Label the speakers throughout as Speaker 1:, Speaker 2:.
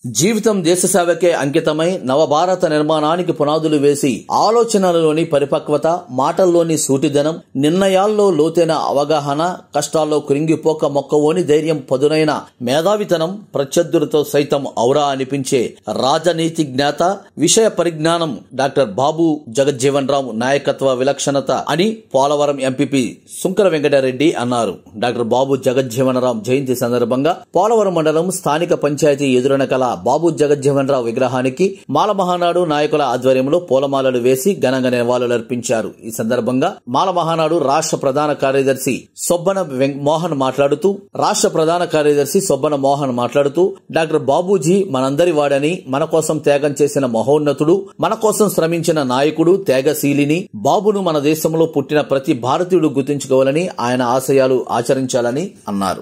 Speaker 1: జీవితం దేశ సేవకే అంకితమై నవభారత నిర్మాణానికి పునాదులు వేసి ఆలోచనలలోని పరిపక్వత మాటల్లోని సూటిదనం నిర్ణయాల్లో లోతైన అవగాహన కష్టాల్లో కృంగిపోక మొక్కవోని ధైర్యం పదునైన మేధావితనం ప్రత్యర్థులతో సైతం ఔరా అనిపించే రాజనీతి జ్ఞాత విషయ పరిజ్ఞానం డాక్టర్ బాబు జగజ్జీవన్ రామ్ నాయకత్వ విలక్షణత అని పోలవరం ఎంపీపీ సుంకర వెంకటరెడ్డి అన్నారు డాక్టర్ బాబు జగజ్జీవన్ రామ్ జయంతి సందర్భంగా పోలవరం మండలం స్థానిక పంచాయతీ ఎదురున కల బాబు జగజ్జీవన్ రావు విగ్రహానికి మాల మహానాడు నాయకుల ఆధ్వర్యంలో పూలమాలలు వేసి ఘనంగా నివాళులర్పించారు ఈ సందర్భంగా మాల మహానాడు రాష్ట్ర ప్రధాన కార్యదర్శి సొబ్బన వెం- మోహన్ మాట్లాడుతూ రాష్ట్ర ప్రధాన కార్యదర్శి సొబ్బన మోహన్ మాట్లాడుతూ డాక్టర్ బాబూజీ మనందరి వాడని మన కోసం త్యాగం చేసిన మహోన్నతుడు మన కోసం శ్రమించిన నాయకుడు త్యాగశీలిని బాబును మన దేశంలో పుట్టిన ప్రతి భారతీయుడు గుర్తుంచుకోవాలని ఆయన ఆశయాలు ఆచరించాలని అన్నారు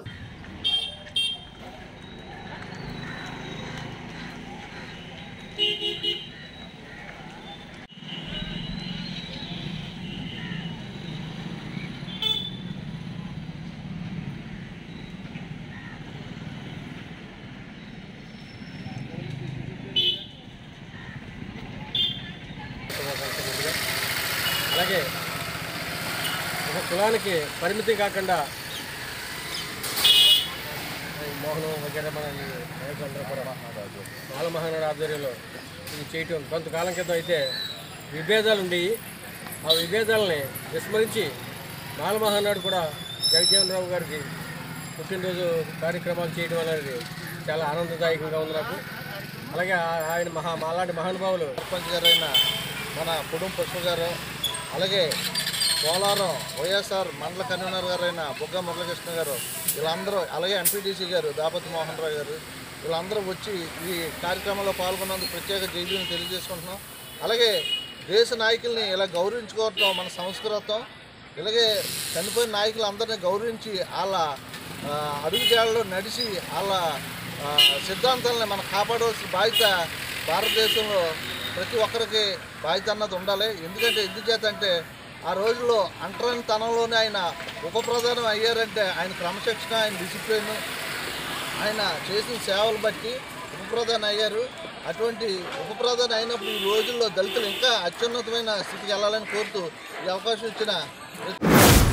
Speaker 2: అలాగే ఒక కులానికి పరిమితి కాకుండా ఈ మోహనం వగేరా మన ఈ నాయకులందరూ కూడా మాల మహానాడు ఆధ్వర్యంలో ఇది చేయటం కొంతకాలం క్రితం అయితే విభేదాలు ఉండేవి ఆ విభేదాలని విస్మరించి మాల మహానాడు కూడా జగజ్జీవన్ రావు గారికి పుట్టినరోజు కార్యక్రమాలు చేయడం అనేది చాలా ఆనందదాయకంగా ఉంది నాకు అలాగే ఆ- ఆయన మహా మాలాంటి మహానుభావులు
Speaker 3: సర్పంచ్ గారైన మన కుటుంబ పుష్ప గారు అలాగే పోలారం వైఎస్ఆర్ మండల కన్వీనర్ గారైన బుగ్గ మురళకృష్ణ గారు వీళ్ళందరూ అలాగే ఎంపీటీసీ గారు దాపతి మోహన్ రావు గారు వీళ్ళందరూ వచ్చి ఈ కార్యక్రమంలో పాల్గొన్నందుకు ప్రత్యేక జైబీని తెలియజేసుకుంటున్నాం అలాగే దేశ నాయకుల్ని ఇలా గౌరవించుకోవటం మన సంస్కృతం ఇలాగే చనిపోయిన నాయకులందరినీ గౌరవించి వాళ్ళ ఆ, అడుగుజాడలో నడిచి వాళ్ళ ఆ, సిద్ధాంతాలని మనం కాపాడవలసిన బాధ్యత భారతదేశంలో ప్రతి ఒక్కరికి బాధ్యత అన్నది ఉండాలి ఎందుకంటే ఎందుచేత అంటే ఆ రోజుల్లో అంటరాని తనంలోనే ఆయన ఉప ప్రధానం అయ్యారంటే ఆయన క్రమశిక్షణ ఆయన డిసిప్లిన్ ఆయన చేసిన సేవలు బట్టి ఉప ప్రధాని అయ్యారు అటువంటి ఉప ప్రధాని అయినప్పుడు ఈ రోజుల్లో దళితులు ఇంకా అత్యున్నతమైన స్థితికి వెళ్ళాలని కోరుతూ ఈ అవకాశం ఇచ్చిన